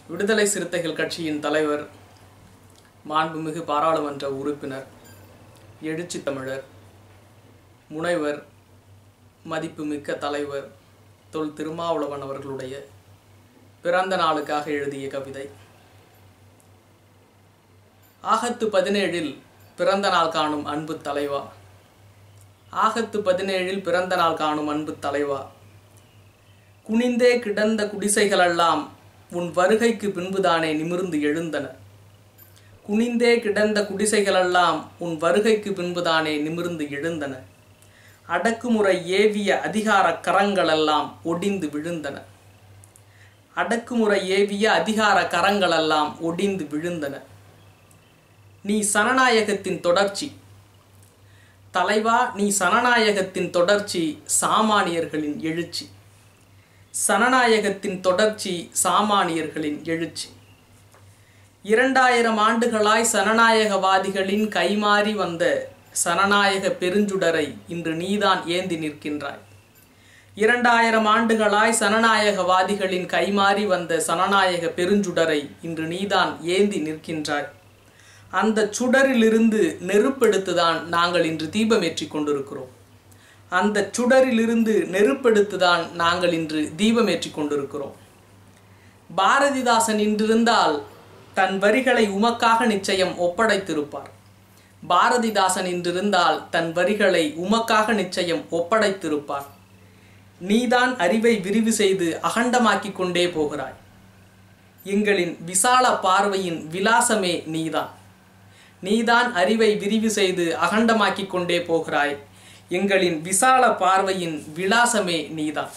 விடுதலை சிறுத்தைகள் கட்சியின் தலைவர் மாண்புமிகு பாராளுமன்ற உறுப்பினர் எழுச்சி தமிழர் முனைவர் மதிப்புமிக்க தலைவர் தொல் திருமாவளவன் அவர்களுடைய பிறந்த நாளுக்காக எழுதிய கவிதை ஆகத்து பதினேழில் பிறந்த நாள் காணும் அன்பு தலைவா ஆகத்து பதினேழில் பிறந்த நாள் காணும் அன்பு தலைவா குனிந்தே கிடந்த குடிசைகளெல்லாம் உன் வருகைக்கு பின்புதானே நிமிர்ந்து எழுந்தன குனிந்தே கிடந்த குடிசைகளெல்லாம் உன் வருகைக்கு பின்புதானே நிமிர்ந்து எழுந்தன அடக்குமுறை ஏவிய அதிகார கரங்களெல்லாம் ஒடிந்து விழுந்தன அடக்குமுறை ஏவிய அதிகார கரங்களெல்லாம் ஒடிந்து விழுந்தன நீ சனநாயகத்தின் தொடர்ச்சி தலைவா நீ சனநாயகத்தின் தொடர்ச்சி சாமானியர்களின் எழுச்சி சனநாயகத்தின் தொடர்ச்சி சாமானியர்களின் எழுச்சி இரண்டாயிரம் ஆண்டுகளாய் சனநாயகவாதிகளின் கைமாறி வந்த சனநாயக பெருஞ்சுடரை இன்று நீதான் ஏந்தி நிற்கின்றாய் இரண்டாயிரம் ஆண்டுகளாய் சனநாயகவாதிகளின் கைமாறி வந்த சனநாயக பெருஞ்சுடரை இன்று நீதான் ஏந்தி நிற்கின்றாய் அந்த சுடரிலிருந்து நெருப்பெடுத்துதான் நாங்கள் இன்று தீபமேற்றி கொண்டிருக்கிறோம் அந்த சுடரிலிருந்து நெருப்பெடுத்துதான் நாங்கள் இன்று தீபமேற்றி கொண்டிருக்கிறோம் பாரதிதாசன் இன்றிருந்தால் தன் வரிகளை உமக்காக நிச்சயம் ஒப்படைத்திருப்பார் பாரதிதாசன் இன்றிருந்தால் தன் வரிகளை உமக்காக நிச்சயம் ஒப்படைத்திருப்பார் நீதான் அறிவை விரிவு செய்து அகண்டமாக்கிக் கொண்டே போகிறாய் எங்களின் விசால பார்வையின் விலாசமே நீதான் நீதான் அறிவை விரிவு செய்து அகண்டமாக்கிக் கொண்டே போகிறாய் எங்களின் விசால பார்வையின் விலாசமே நீதான்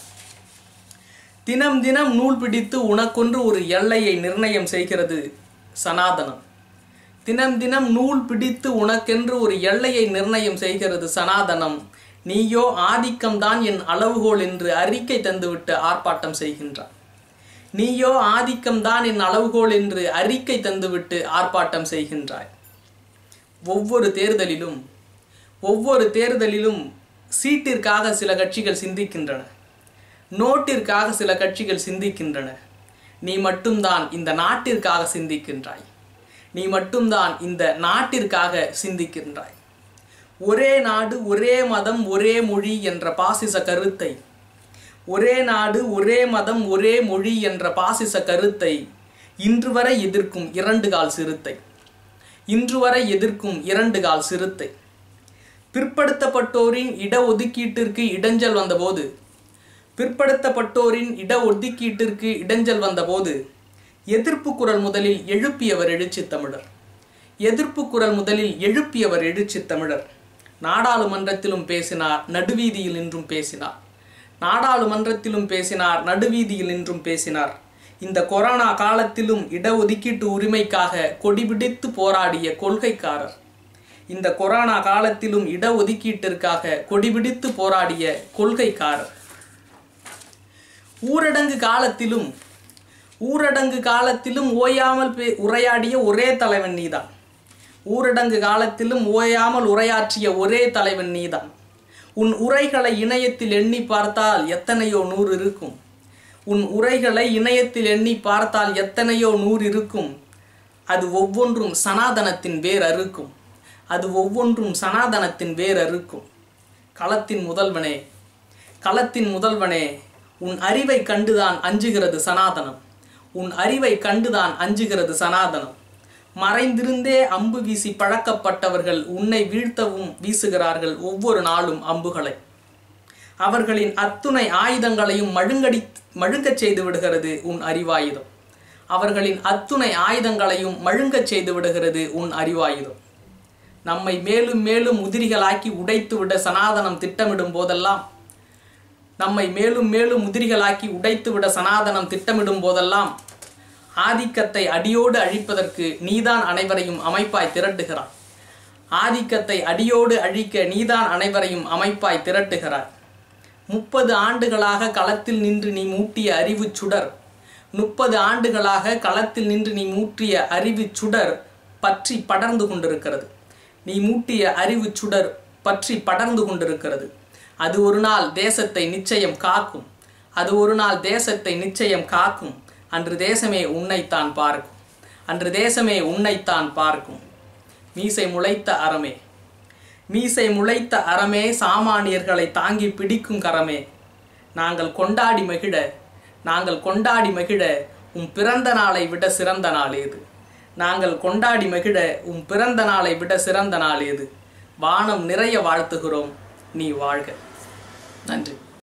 தினம் தினம் நூல் பிடித்து உனக்கொன்று ஒரு எல்லையை நிர்ணயம் செய்கிறது சனாதனம் தினம் தினம் நூல் பிடித்து உனக்கென்று ஒரு எல்லையை நிர்ணயம் செய்கிறது சனாதனம் நீயோ ஆதிக்கம்தான் என் அளவுகோல் என்று அறிக்கை தந்துவிட்டு ஆர்ப்பாட்டம் செய்கின்றான் நீயோ ஆதிக்கம்தான் என் அளவுகோல் என்று அறிக்கை தந்துவிட்டு ஆர்ப்பாட்டம் செய்கின்றாய் ஒவ்வொரு தேர்தலிலும் ஒவ்வொரு தேர்தலிலும் சீட்டிற்காக சில கட்சிகள் சிந்திக்கின்றன நோட்டிற்காக சில கட்சிகள் சிந்திக்கின்றன நீ மட்டும்தான் இந்த நாட்டிற்காக சிந்திக்கின்றாய் நீ மட்டும்தான் இந்த நாட்டிற்காக சிந்திக்கின்றாய் ஒரே நாடு ஒரே மதம் ஒரே மொழி என்ற பாசிச கருத்தை ஒரே நாடு ஒரே மதம் ஒரே மொழி என்ற பாசிச கருத்தை இன்று வரை எதிர்க்கும் இரண்டு கால் சிறுத்தை இன்று வரை எதிர்க்கும் இரண்டு கால் சிறுத்தை பிற்படுத்தப்பட்டோரின் இடஒதுக்கீட்டிற்கு இடைஞ்சல் வந்தபோது பிற்படுத்தப்பட்டோரின் இடஒதுக்கீட்டிற்கு இடைஞ்சல் வந்தபோது எதிர்ப்பு குரல் முதலில் எழுப்பியவர் எழுச்சி தமிழர் எதிர்ப்பு குரல் முதலில் எழுப்பியவர் எழுச்சி தமிழர் நாடாளுமன்றத்திலும் பேசினார் நடுவீதியில் நின்றும் பேசினார் நாடாளுமன்றத்திலும் பேசினார் நடுவீதியில் நின்றும் பேசினார் இந்த கொரோனா காலத்திலும் இடஒதுக்கீட்டு உரிமைக்காக கொடிபிடித்து போராடிய கொள்கைக்காரர் இந்த கொரோனா காலத்திலும் இடஒதுக்கீட்டிற்காக கொடிபிடித்து போராடிய கொள்கைக்காரர் ஊரடங்கு காலத்திலும் ஊரடங்கு காலத்திலும் ஓயாமல் உரையாடிய ஒரே தலைவன் நீதான் ஊரடங்கு காலத்திலும் ஓயாமல் உரையாற்றிய ஒரே தலைவன் நீதான் உன் உரைகளை இணையத்தில் எண்ணி பார்த்தால் எத்தனையோ நூறு இருக்கும் உன் உரைகளை இணையத்தில் எண்ணி பார்த்தால் எத்தனையோ நூறு இருக்கும் அது ஒவ்வொன்றும் சனாதனத்தின் வேர் அறுக்கும் அது ஒவ்வொன்றும் சனாதனத்தின் வேர் அறுக்கும் களத்தின் முதல்வனே களத்தின் முதல்வனே உன் அறிவை கண்டுதான் அஞ்சுகிறது சனாதனம் உன் அறிவை கண்டுதான் அஞ்சுகிறது சனாதனம் மறைந்திருந்தே அம்பு வீசி பழக்கப்பட்டவர்கள் உன்னை வீழ்த்தவும் வீசுகிறார்கள் ஒவ்வொரு நாளும் அம்புகளை அவர்களின் அத்துணை ஆயுதங்களையும் மழுங்கடி மழுங்கச் செய்து விடுகிறது உன் அறிவாயுதம் அவர்களின் அத்துணை ஆயுதங்களையும் மழுங்கச் செய்து விடுகிறது உன் அறிவாயுதம் நம்மை மேலும் மேலும் உதிரிகளாக்கி உடைத்து விட சனாதனம் திட்டமிடும் போதெல்லாம் நம்மை மேலும் மேலும் உதிரிகளாக்கி உடைத்து விட சனாதனம் திட்டமிடும் போதெல்லாம் ஆதிக்கத்தை அடியோடு அழிப்பதற்கு நீதான் அனைவரையும் அமைப்பாய் திரட்டுகிறாய் ஆதிக்கத்தை அடியோடு அழிக்க நீதான் அனைவரையும் அமைப்பாய் திரட்டுகிறாய் முப்பது ஆண்டுகளாக களத்தில் நின்று நீ மூட்டிய அறிவு சுடர் முப்பது ஆண்டுகளாக களத்தில் நின்று நீ மூட்டிய அறிவு சுடர் பற்றி படர்ந்து கொண்டிருக்கிறது நீ மூட்டிய அறிவு சுடர் பற்றி படர்ந்து கொண்டிருக்கிறது அது ஒரு நாள் தேசத்தை நிச்சயம் காக்கும் அது ஒரு நாள் தேசத்தை நிச்சயம் காக்கும் அன்று தேசமே உன்னைத்தான் பார்க்கும் அன்று தேசமே உன்னைத்தான் பார்க்கும் மீசை முளைத்த அறமே மீசை முளைத்த அறமே சாமானியர்களை தாங்கி பிடிக்கும் கரமே நாங்கள் கொண்டாடி மகிழ நாங்கள் கொண்டாடி மகிழ உம் பிறந்த நாளை விட சிறந்த நாள் ஏது நாங்கள் கொண்டாடி மகிழ உம் பிறந்த நாளை விட சிறந்த நாள் ஏது வானம் நிறைய வாழ்த்துகிறோம் நீ வாழ்க நன்றி